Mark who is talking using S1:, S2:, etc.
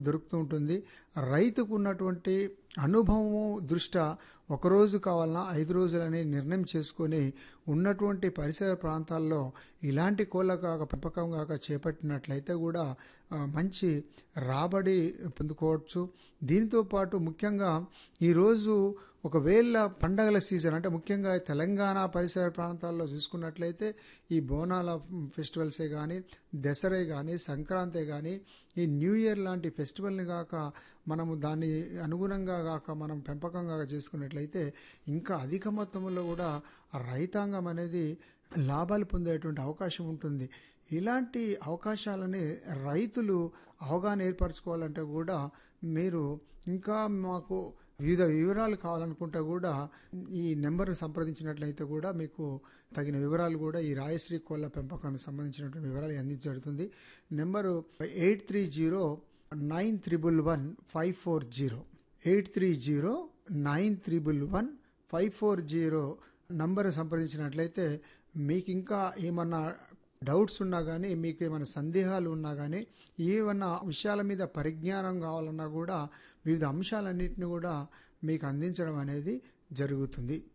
S1: దొరుకుతూ ఉంటుంది రైతుకు ఉన్నటువంటి అనుభవము దృష్ట్యా ఒక రోజు కావాలన్నా ఐదు రోజులని నిర్ణయం చేసుకొని ఉన్నటువంటి పరిసర ప్రాంతాల్లో ఇలాంటి కోళ్ళ కాక పెంపకం కాక చేపట్టినట్లయితే కూడా ఆ, మంచి రాబడి పొందుకోవచ్చు దీనితో పాటు ముఖ్యంగా ఈరోజు ఒకవేళ పండగల సీజన్ అంటే ముఖ్యంగా తెలంగాణ పరిసర ప్రాంతాల్లో చూసుకున్నట్లయితే ఈ బోనాల ఫెస్టివల్సే కానీ దసరే కానీ సంక్రాంతి కానీ ఈ న్యూ ఇయర్ లాంటి ఫెస్టివల్ని కాక మనము దాన్ని అనుగుణంగా కాక మనం పెంపకంగా చేసుకున్నట్లయితే ఇంకా అధిక మొత్తంలో కూడా ఆ రైతాంగం అనేది లాభాలు పొందేటువంటి అవకాశం ఉంటుంది ఇలాంటి అవకాశాలని రైతులు అవగాహన ఏర్పరచుకోవాలంటే కూడా మీరు ఇంకా మాకు వివిధ వివరాలు కావాలనుకుంటే కూడా ఈ నెంబర్ని సంప్రదించినట్లయితే కూడా మీకు తగిన వివరాలు కూడా ఈ రాయశ్రీ కోళ్ళ పెంపకానికి సంబంధించినటువంటి వివరాలు అందించబడుతుంది number eight three zero nine triple one five four zero eight three zero nine triple one five four zero number సంప్రదించినట్లయితే మీకు ఇంకా ఏమన్నా డౌట్స్ ఉన్నా కానీ మీకు ఏమైనా సందేహాలు ఉన్నా కానీ ఏమన్నా విషయాల మీద పరిజ్ఞానం కావాలన్నా కూడా వివిధ అంశాలన్నింటినీ కూడా మీకు అందించడం అనేది జరుగుతుంది